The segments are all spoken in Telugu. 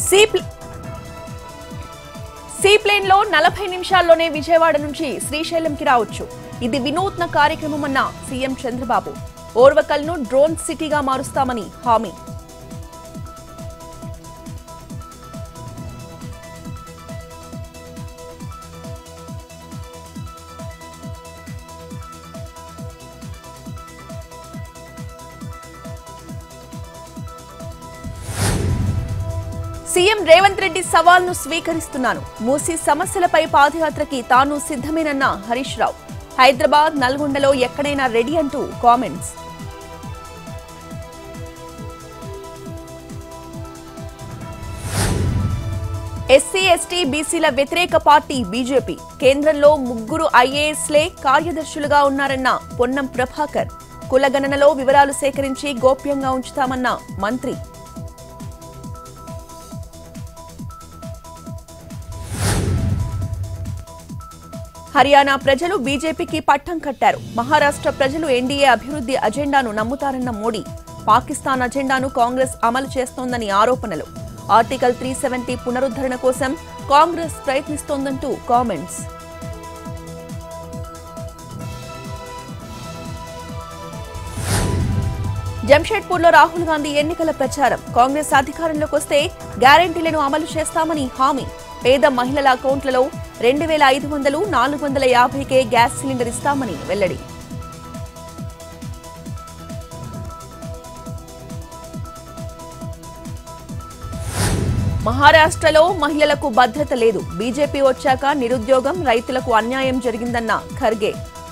సీ ప్ల- సీప్లేన్ లో నలభై నిమిషాల్లోనే విజయవాడ నుంచి శ్రీశైలంకి రావచ్చు ఇది వినూత్న కార్యక్రమమన్న సీఎం చంద్రబాబు ఓర్వకల్ను డ్రోన్ సిటీగా మారుస్తామని హామీ సీఎం రేవంత్ రెడ్డి సవాల్ను స్వీకరిస్తున్నాను మూసి సమస్యలపై పాదయాత్రకి తాను సిద్ధమేనన్న హరీష్ రావు హైదరాబాద్ నల్గొండలో ఎక్కడైనా రెడీ అంటూ కామెంట్స్ ఎస్సీ ఎస్టీ బీసీల వ్యతిరేక పార్టీ బీజేపీ కేంద్రంలో ముగ్గురు ఐఏఎస్లే కార్యదర్శులుగా ఉన్నారన్న పొన్నం ప్రభాకర్ కులగణనలో వివరాలు సేకరించి గోప్యంగా ఉంచుతామన్న మంత్రి హర్యానా ప్రజలు బీజేపీకి పట్టం కట్టారు మహారాష్ట్ర ప్రజలు ఎన్డీఏ అభివృద్ధి అజెండాను నమ్ముతారన్న మోడీ పాకిస్తాన్ అజెండాను కాంగ్రెస్ అమలు చేస్తోందని ఆరోపణలు ఆర్టికల్ త్రీ సెవెంటీ పునరుద్ధరణ కోసం కాంగ్రెస్ ప్రయత్నిస్తోందంటూ కామెంట్స్ జంషెడ్పూర్లో రాహుల్ గాంధీ ఎన్నికల ప్రచారం కాంగ్రెస్ అధికారంలోకి వస్తే గ్యారంటీలను అమలు చేస్తామని హామీ పేద మహిళల అకౌంట్లలో రెండు వేల ఐదు వందలు నాలుగు వందల యాభైకే గ్యాస్ సిలిండర్ ఇస్తామని వెల్లడి మహారాష్ట్రలో మహిళలకు భద్రత లేదు బీజేపీ వచ్చాక నిరుద్యోగం రైతులకు అన్యాయం జరిగిందన్న ఖర్గే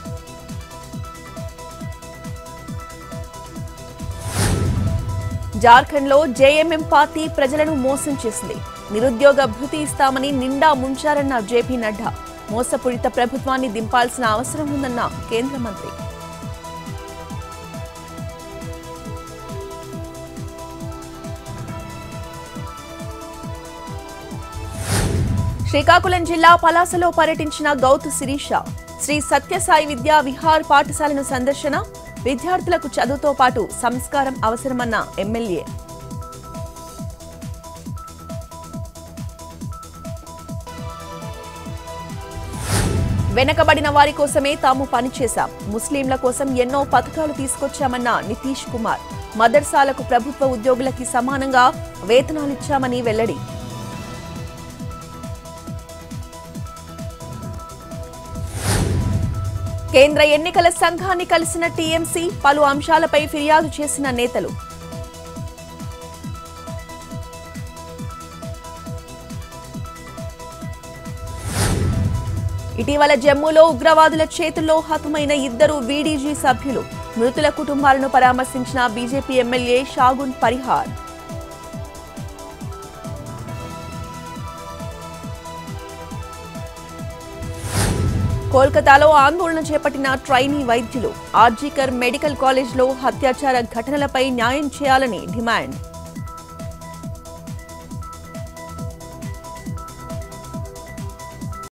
జార్ఖండ్లో జేఎంఎం పార్టీ ప్రజలను మోసం చేసింది నిరుద్యోగ భృతి ఇస్తామని నిండా ముంచారన్న జేపీ నడ్డా మోసపూరిత ప్రభుత్వాన్ని దింపాల్సిన అవసరం ఉందన్న కేంద్ర మంత్రి శ్రీకాకుళం జిల్లా పలాసలో పర్యటించిన గౌతు శిరీష శ్రీ సత్యసాయి విద్యా విహార్ పాఠశాలను సందర్శన విద్యార్థులకు చదువుతో పాటు సంస్కారం అవసరమన్న ఎమ్మెల్యే వెనకబడిన వారి కోసమే తాము పనిచేశాం ముస్లింల కోసం ఎన్నో పథకాలు తీసుకొచ్చామన్న నితీష్ కుమార్ మదర్సాలకు ప్రభుత్వ ఉద్యోగులకి సమానంగా వేతనాలిచ్చామని వెల్లడి కేంద్ర ఎన్నికల సంఘాన్ని కలిసిన టీఎంసీ పలు అంశాలపై ఫిర్యాదు చేసిన నేతలు ఇటీవల జమ్మూలో ఉగ్రవాదుల చేతుల్లో హతమైన ఇద్దరు వీడీజీ సభ్యులు మృతుల కుటుంబాలను పరామర్శించిన బీజేపీ ఎమ్మెల్యే షాగున్ పరిహార్ కోల్కతాలో ఆందోళన చేపట్టిన ట్రైనీ వైద్యులు ఆర్జీకర్ మెడికల్ కాలేజ్లో అత్యాచార ఘటనలపై న్యాయం చేయాలని డిమాండ్